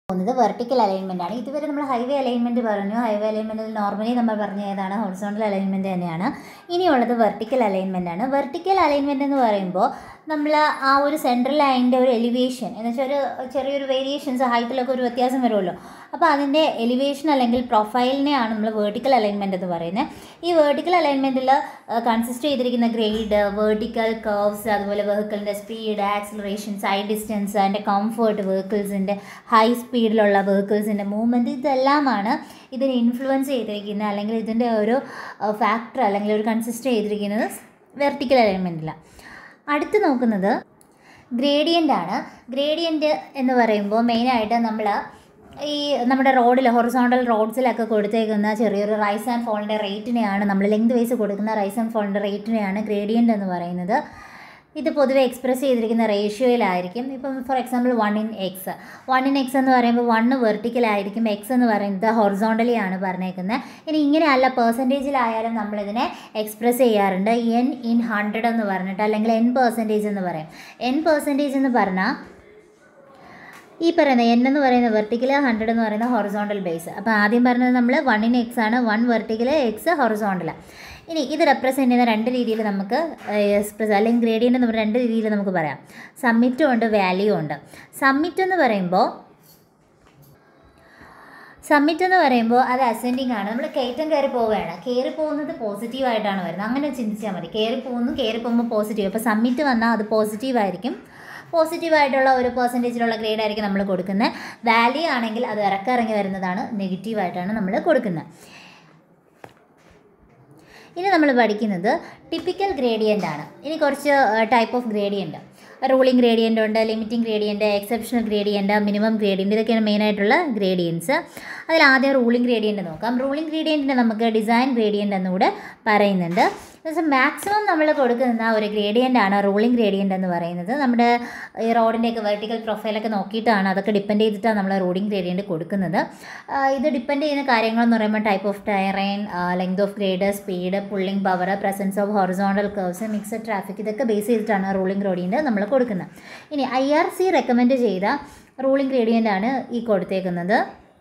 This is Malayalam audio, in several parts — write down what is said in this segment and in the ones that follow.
പോകുന്നത് വെർട്ടിക്കൽ അലൈൻമെൻ്റ് ആണ് ഇതുവരെ നമ്മൾ ഹൈവേ അലൈൻമെൻറ്റ് പറഞ്ഞു ഹൈവേ അലൈൻമെൻറ്റിൽ നോർമലി നമ്മൾ പറഞ്ഞ ഏതാണ് ഹൊറിസോണ്ടൽ അലൈൻമെൻറ്റ് തന്നെയാണ് ഇനിയുള്ളത് വെർട്ടിക്കൽ അലൈൻമെൻ്റ് ആണ് വെർട്ടിക്കൽ അലൈൻമെൻറ്റ് എന്ന് പറയുമ്പോൾ നമ്മൾ ആ ഒരു സെൻട്രൽ ലൈനിൻ്റെ ഒരു എലിവേഷൻ എന്ന് വെച്ചാൽ ഒരു ചെറിയൊരു വേരിയേഷൻസ് ഹൈറ്റിലൊക്കെ ഒരു വ്യത്യാസം വരുമല്ലോ അപ്പോൾ അതിൻ്റെ എലിവേഷൻ അല്ലെങ്കിൽ പ്രൊഫൈലിനെയാണ് നമ്മൾ വേർട്ടിക്കൽ അലൈൻമെൻറ്റ് എന്ന് പറയുന്നത് ഈ വേർട്ടിക്കൽ അലൈൻമെൻറ്റിൽ കൺസിസ്റ്റ് ചെയ്തിരിക്കുന്ന ഗ്രേഡ് വേർട്ടിക്കൽ കർവ്സ് അതുപോലെ വെഹിക്കിളിൻ്റെ സ്പീഡ് ആക്സിലറേഷൻ സൈഡ് ഡിസ്റ്റൻസ് അതിൻ്റെ കംഫർട്ട് വെഹിക്കിൾസിൻ്റെ ഹൈ സ്പീഡിലുള്ള വെഹിക്കിൾസിൻ്റെ മൂവ്മെൻറ്റ് ഇതെല്ലാമാണ് ഇതിനെ ഇൻഫ്ലുവൻസ് ചെയ്തിരിക്കുന്നത് അല്ലെങ്കിൽ ഇതിൻ്റെ ഒരു ഫാക്ടർ അല്ലെങ്കിൽ ഒരു കൺസിസ്റ്റ് ചെയ്തിരിക്കുന്നത് വെർട്ടിക്കൽ അലൈൻമെൻറ്റിലാണ് അടുത്ത് നോക്കുന്നത് ഗ്രേഡിയൻ്റ് ആണ് ഗ്രേഡിയൻ്റ് എന്ന് പറയുമ്പോൾ മെയിനായിട്ട് നമ്മൾ ഈ നമ്മുടെ റോഡിൽ ഹൊറിസോണ്ടൽ റോഡ്സിലൊക്കെ കൊടുത്തേക്കുന്ന ചെറിയൊരു റൈസ് ആൻഡ് ഫോളിൻ്റെ റേറ്റിനെയാണ് നമ്മൾ ലെങ്ത് വൈസ് കൊടുക്കുന്ന റൈസ് ആൻഡ് ഫോളിൻ്റെ റേറ്റിനെയാണ് ഗ്രേഡിയൻ്റ് എന്ന് പറയുന്നത് ഇത് പൊതുവെ എക്സ്പ്രസ് ചെയ്തിരിക്കുന്ന റേഷ്യോയിലായിരിക്കും ഇപ്പം for example one in X one in X എന്ന് പറയുമ്പോൾ വണ്ണ് വെർട്ടിക്കലായിരിക്കും എക്സ് എന്ന് പറയുന്നത് ഹൊറിസോണ്ടലി ആണ് പറഞ്ഞേക്കുന്നത് ഇനി ഇങ്ങനെയല്ല പേഴ്സൻറ്റേജിലായാലും നമ്മളിതിനെ എക്സ്പ്രസ് ചെയ്യാറുണ്ട് എൻ ഇൻ ഹൺഡ്രഡ് എന്ന് പറഞ്ഞിട്ട് അല്ലെങ്കിൽ എൻ പെർസെൻറ്റേജ് എന്ന് പറയും എൻ പെർസെൻറ്റേജ് എന്ന് പറഞ്ഞാൽ ഈ പറയുന്ന എൻ എന്ന് പറയുന്ന വെർട്ടിക്കൽ ഹൺഡ്രഡ് എന്ന് പറയുന്ന ഹൊറിസോണ്ടൽ ബേസ് അപ്പോൾ ആദ്യം പറഞ്ഞത് നമ്മൾ വൺ ഇൻ എക്സ് ആണ് വൺ വെർട്ടിക്കൽ എക്സ് ഹൊറിസോണ്ടൽ ഇനി ഇത് റെപ്രസെൻറ്റ് ചെയ്യുന്ന രണ്ട് രീതിയിൽ നമുക്ക് എക്സ്പ്രസ് അല്ലെങ്കിൽ ഗ്രേഡിയൻ്റ് എന്ന് പറയുന്ന രണ്ട് രീതിയിൽ നമുക്ക് പറയാം സമ്മിറ്റും ഉണ്ട് വാല്യൂ ഉണ്ട് സമ്മിറ്റ് എന്ന് പറയുമ്പോൾ സമ്മിറ്റ് എന്ന് പറയുമ്പോൾ അത് അസെൻഡിങ് ആണ് നമ്മൾ കയറ്റം കയറി പോവുകയാണ് കയറി പോകുന്നത് പോസിറ്റീവായിട്ടാണ് വരുന്നത് അങ്ങനെ ചിന്തിച്ചാൽ മതി കയറി പോകുന്നു കയറി പോകുമ്പോൾ പോസിറ്റീവ് അപ്പോൾ സമ്മിറ്റ് വന്നാൽ അത് പോസിറ്റീവായിരിക്കും പോസിറ്റീവായിട്ടുള്ള ഒരു പെർസെൻറ്റേജിലുള്ള ഗ്രേഡ് ആയിരിക്കും നമ്മൾ കൊടുക്കുന്നത് വാല്യൂ ആണെങ്കിൽ അത് ഇറക്കിറങ്ങി വരുന്നതാണ് നെഗറ്റീവായിട്ടാണ് നമ്മൾ കൊടുക്കുന്നത് ഇനി നമ്മൾ പഠിക്കുന്നത് ടിപ്പിക്കൽ ഗ്രേഡിയൻ്റ് ആണ് ഇനി കുറച്ച് type of gradient ruling gradient ഉണ്ട് limiting gradient exceptional gradient minimum gradient ഇതൊക്കെയാണ് മെയിനായിട്ടുള്ള ഗ്രേഡിയൻസ് അതിൽ ആദ്യം റൂളിംഗ് ഗ്രേഡിയൻ്റ് നോക്കാം റൂളിംഗ് ഗ്രേഡിയൻറ്റിനെ നമുക്ക് ഡിസൈൻ ഗ്രേഡിയൻ്റ് എന്നുകൂടെ പറയുന്നുണ്ട് എന്നുവെച്ചാൽ മാക്സിമം നമ്മൾ കൊടുക്കുന്ന ഒരു ഗ്രേഡിയൻ്റ് ആണ് റൂളിംഗ് ഗ്രേഡിയൻ്റ് എന്ന് പറയുന്നത് നമ്മുടെ ഈ റോഡിൻ്റെയൊക്കെ വെർട്ടിക്കൽ പ്രൊഫൈലൊക്കെ നോക്കിയിട്ടാണ് അതൊക്കെ ഡിപ്പെൻഡ് ചെയ്തിട്ടാണ് നമ്മൾ റൂളിംഗ് ഗ്രേഡിയൻ്റ് കൊടുക്കുന്നത് ഇത് ഡിപ്പെൻഡ് ചെയ്യുന്ന കാര്യങ്ങളെന്ന് പറയുമ്പോൾ type of terrain length of grade speed pulling power presence of horizontal curves mixed traffic ഇതൊക്കെ ബേസ് ചെയ്തിട്ടാണ് റൂളിംഗ് ഗ്രേഡിയൻ്റ് നമ്മൾ കൊടുക്കുന്നത് ഇനി ഐ ആർ സി റെക്കമെൻഡ് ചെയ്ത റൂളിംഗ് ഗ്രേഡിയൻ്റ് ആണ് ഈ കൊടുത്തേക്കുന്നത്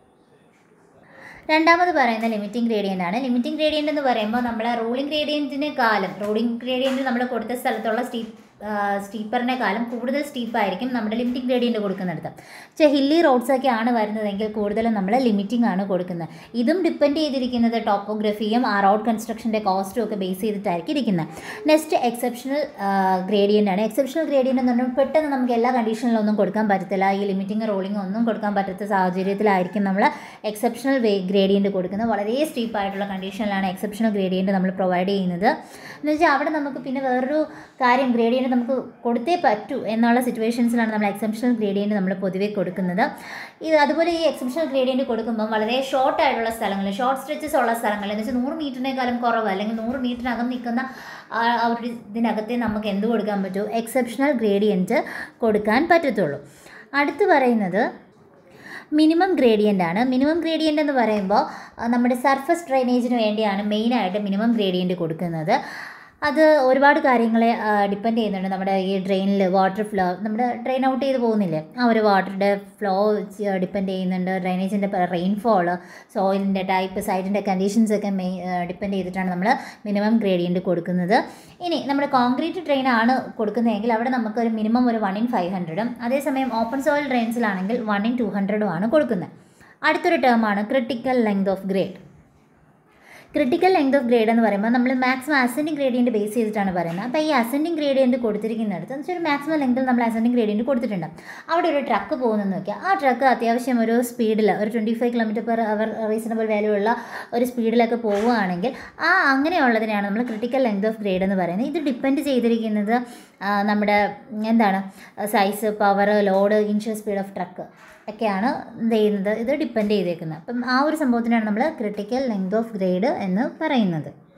രണ്ടാമത് പറയുന്ന ലിമിറ്റിംഗ് ഗ്രേഡിയൻ്റ് ആണ് ലിമിറ്റിംഗ് ഗ്രേഡിയൻ്റ് എന്ന് പറയുമ്പോൾ നമ്മൾ റൂളിംഗ് ഗ്രേഡിയൻറ്റിന് കാലം റൂളിംഗ് ഗ്രേഡിയൻറ്റ് നമ്മൾ കൊടുത്ത സ്ഥലത്തുള്ള സ്റ്റീപ്പ് സ്റ്റീപ്പറിനെക്കാളും കൂടുതൽ സ്റ്റീപ്പായിരിക്കും നമ്മുടെ ലിമിറ്റിംഗ് ഗ്രേഡിയൻ്റ് കൊടുക്കുന്നിടത്ത് പക്ഷേ ഹില്ലി റോഡ്സൊക്കെ ആണ് വരുന്നതെങ്കിൽ കൂടുതലും നമ്മൾ ലിമിറ്റിംഗ് ആണ് കൊടുക്കുന്നത് ഇതും ഡിപ്പെൻഡ് ചെയ്തിരിക്കുന്നത് ടോപ്പോഗ്രഫിയും ആ റോഡ് കൺസ്ട്രക്ഷൻ്റെ കോസ്റ്റും ഒക്കെ ബേസ് ചെയ്തിട്ടായിരിക്കും ഇരിക്കുന്നത് നെക്സ്റ്റ് എക്സെപ്ഷണൽ ഗ്രേഡിയൻ്റ് ആണ് എക്സെപ്ഷണൽ ഗ്രേഡിയൻ്റ് എന്ന് പറഞ്ഞാൽ പെട്ടെന്ന് നമുക്ക് എല്ലാ കണ്ടീഷനിലൊന്നും കൊടുക്കാൻ പറ്റത്തില്ല ഈ ലിമിറ്റിംഗ് റോളിംഗ് ഒന്നും കൊടുക്കാൻ പറ്റാത്ത സാഹചര്യത്തിലായിരിക്കും നമ്മൾ എക്സെപ്ഷണൽ വേ ഗ്രേഡിയൻ്റ് കൊടുക്കുന്നത് വളരെ സ്റ്റീപ്പായിട്ടുള്ള കണ്ടീഷനിലാണ് എക്സെപ്ഷണൽ ഗ്രേഡിയൻ്റ് നമ്മൾ പ്രൊവൈഡ് ചെയ്യുന്നത് എന്ന് വെച്ചാൽ അവിടെ നമുക്ക് പിന്നെ വേറൊരു കാര്യം ഗ്രേഡിയൻ്റ് നമുക്ക് കൊടുത്തേ പറ്റൂ എന്നുള്ള സിറ്റുവേഷൻസിലാണ് നമ്മൾ എക്സെപ്ഷണൽ ഗ്രേഡിയൻ്റ് നമ്മൾ പൊതുവെ കൊടുക്കുന്നത് ഇത് അതുപോലെ ഈ എക്സെപ്ഷണൽ ഗ്രേഡിയൻ്റ് കൊടുക്കുമ്പോൾ വളരെ ഷോർട്ട് ആയിട്ടുള്ള സ്ഥലങ്ങളിൽ ഷോർട്ട് സ്ട്രെച്ചസ് ഉള്ള സ്ഥലങ്ങളിൽ എന്ന് വെച്ചാൽ നൂറ് മീറ്ററിനേക്കാളും കുറവ് അല്ലെങ്കിൽ നൂറ് മീറ്ററിനകം നിൽക്കുന്ന ആ ഒരു ഇതിനകത്തെ നമുക്ക് എന്ത് കൊടുക്കാൻ പറ്റൂ എക്സെപ്ഷണൽ ഗ്രേഡിയൻറ്റ് കൊടുക്കാൻ പറ്റത്തുള്ളൂ അടുത്ത് പറയുന്നത് മിനിമം ഗ്രേഡിയൻ്റ് ആണ് മിനിമം ഗ്രേഡിയൻ്റ് എന്ന് പറയുമ്പോൾ നമ്മുടെ സർഫസ് ഡ്രൈനേജിന് വേണ്ടിയാണ് മെയിനായിട്ട് മിനിമം ഗ്രേഡിയൻ്റ് കൊടുക്കുന്നത് അത് ഒരുപാട് കാര്യങ്ങളെ ഡിപ്പെൻഡ് ചെയ്യുന്നുണ്ട് നമ്മുടെ ഈ ഡ്രെയിനിൽ വാട്ടർ ഫ്ലോ നമ്മുടെ ഡ്രെയിൻ ഔട്ട് ചെയ്ത് പോകുന്നില്ലേ ആ ഒരു വാട്ടറുടെ ഫ്ലോ ഡിപ്പെൻഡ് ചെയ്യുന്നുണ്ട് ഡ്രൈനേജിൻ്റെ റെയിൻഫോൾ സോയിലിൻ്റെ ടൈപ്പ് സൈഡിൻ്റെ കണ്ടീഷൻസ് ഒക്കെ മെയിൻ ഡിപ്പെൻഡ് ചെയ്തിട്ടാണ് നമ്മൾ മിനിമം ഗ്രേഡിയൻറ്റ് കൊടുക്കുന്നത് ഇനി നമ്മുടെ കോൺക്രീറ്റ് ഡ്രെയിൻ ആണ് കൊടുക്കുന്നതെങ്കിൽ അവിടെ നമുക്ക് ഒരു മിനിമം ഒരു വൺ ഇൻ ഫൈവ് ഹൺഡ്രഡും അതേസമയം ഓപ്പൺ സോയിൽ ഡ്രെയിൻസിലാണെങ്കിൽ വൺ ഇൻ ടു ഹൺഡ്രഡും ആണ് കൊടുക്കുന്നത് അടുത്തൊരു ടേമാണ് critical length of grade critical length of grade എന്ന് പറയുമ്പോൾ നമ്മൾ മാക്സിമം അസെൻഡിങ് ഗ്രേഡിയൻറ്റ് ബേസ് ചെയ്തിട്ടാണ് പറയുന്നത് അപ്പോൾ ഈ അസെൻഡിങ് ഗ്രേഡിയൻറ്റ് കൊടുത്തിരിക്കുന്നിടത്ത് എന്ന് വെച്ചാൽ ഒരു മാക്സിമം ലെങ്തിൽ നമ്മൾ അസെൻഡിങ് ഗ്രേഡിയൻറ്റ് കൊടുത്തിട്ടുണ്ട് അവിടെ ഒരു ട്രക്ക് പോകുന്നെന്ന് നോക്കിയാൽ ആ ട്രക്ക് അത്യാവശ്യം ഒരു സ്പീഡിൽ ഒരു twenty five kilometre per hour reasonable value ഉള്ള ഒരു സ്പീഡിലൊക്കെ പോവുകയാണെങ്കിൽ ആ അങ്ങനെയുള്ളതിനെയാണ് നമ്മൾ ക്രിട്ടിക്കൽ ലെങ്ത് ഓഫ് ഗ്രേഡ് എന്ന് പറയുന്നത് ഇത് ഡിപ്പെൻഡ് ചെയ്തിരിക്കുന്നത് നമ്മുടെ എന്താണ് size power load initial speed of truck ഒക്കെയാണ് എന്ത് ചെയ്യുന്നത് ഇത് ഡിപ്പെൻഡ് ചെയ്തേക്കുന്നത് അപ്പം ആ ഒരു സംഭവത്തിനാണ് നമ്മൾ ക്രിട്ടിക്കൽ ലെങ്ത് ഓഫ് ഗ്രേഡ് എന്ന് പറയുന്നത്